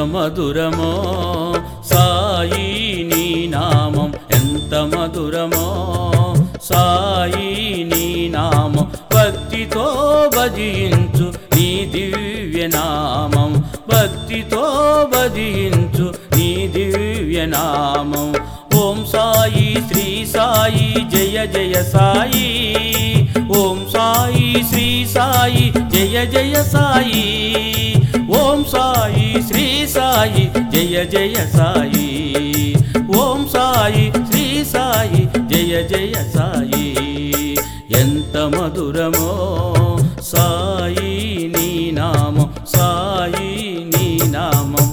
మధురమో సాయి నీ నామం ఎంత మధురమో సాయి నీ నామం భక్తితో భజించు నీ దివ్య నామం భక్తితో భజించు నీ దివ్య నామం ఓం సాయి శ్రీ సాయి జయ జయ సాయి ఓం సాయి శ్రీ సాయి జయ జయ సాయి ఓం సాయి శ్రీ సాయి జయ జయ సాయి ఓం సాయి శ్రీ సాయి జయ జయ సాయి ఎంత మధురమో సాయి నీ నామం సాయి నీ నామం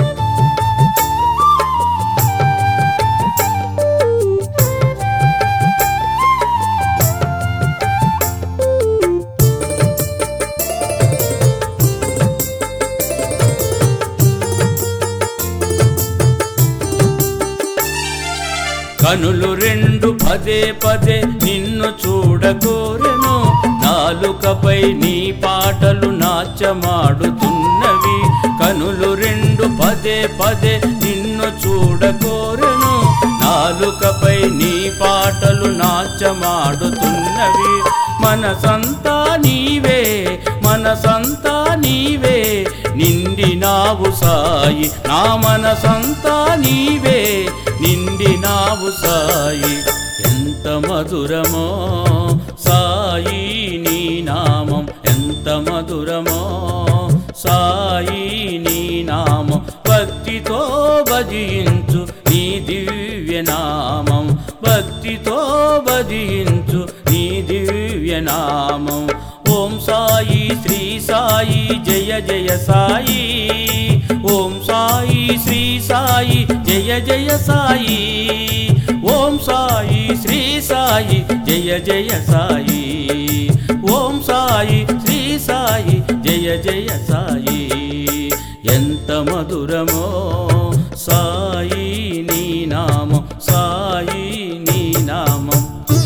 కనులు రెండు పదే పదే నిన్ను చూడగోరెను నాలుకపై నీ పాటలు నాట్యమాడుతున్నవి కనులు రెండు పదే పదే నిన్ను చూడగోరెను నాలుకపై నీ పాటలు నాట్యమాడుతున్నవి మనసంతా నీవే మనసంతా నీవే నిండినావు సాయి నా మనసంతా నీవే నిండినావు సాయి ఎంత మధురమో సాయి నీ నామం ఎంత మధురమో సాయి నీ నామం భక్తితో భజించు నీ దివ్య నామం భక్తితో భజించు నీ దివ్య నామం ఓం సాయి శ్రీ సాయి జయ జయ సాయి ఓం సాయి శ్రీ సాయి జయ జయ సాయి ఓం సాయి శ్రీ సాయి జయ జయ సాయి ఓం సాయి శ్రీ సాయి జయ జయ సాయి ఎంత మధురమో సాయి నీ నామం సాయి నీ నామం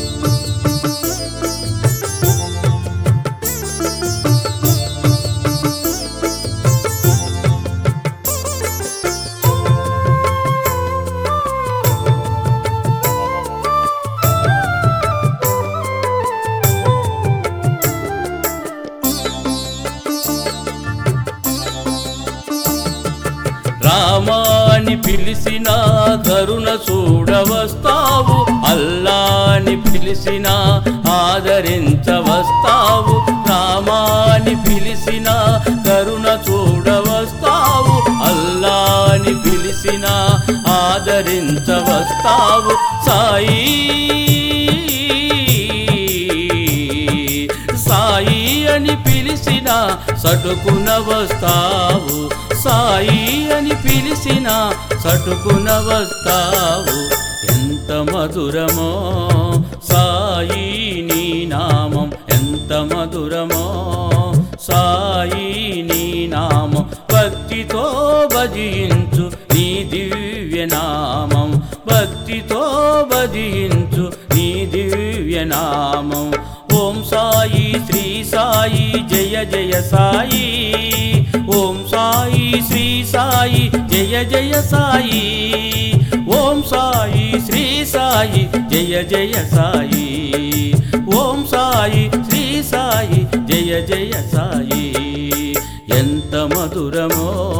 రామాని పిలిచిన కరుణ చూడవస్తావు అల్లాని పిలిచిన ఆదరించవస్తావు రామాని పిలిచిన కరుణ చూడవస్తావు అల్లాని పిలిచిన ఆదరించవస్తావు సాయి సాయి అని పిలిచిన సటుకున వస్తావు సాయి అని పిలిచిన సటుకున వస్తావు ఎంత మధురమో సాయి నీ నామం ఎంత మధురమో సాయి నీ నామం భక్తితో భజించు నీ దివ్య నామం భక్తితో భజించు నీ దివ్య నామం ఓం సాయి శ్రీ సాయి జయ జయ సాయి ఓం సాయి శ్రీ సాయి జయ జయ సాయి ఓం సాయి శ్రీ సాయి జయ జయ సాయి ఓం సాయి శ్రీ సాయి జయ జయ సాయి ఎంత మధురమో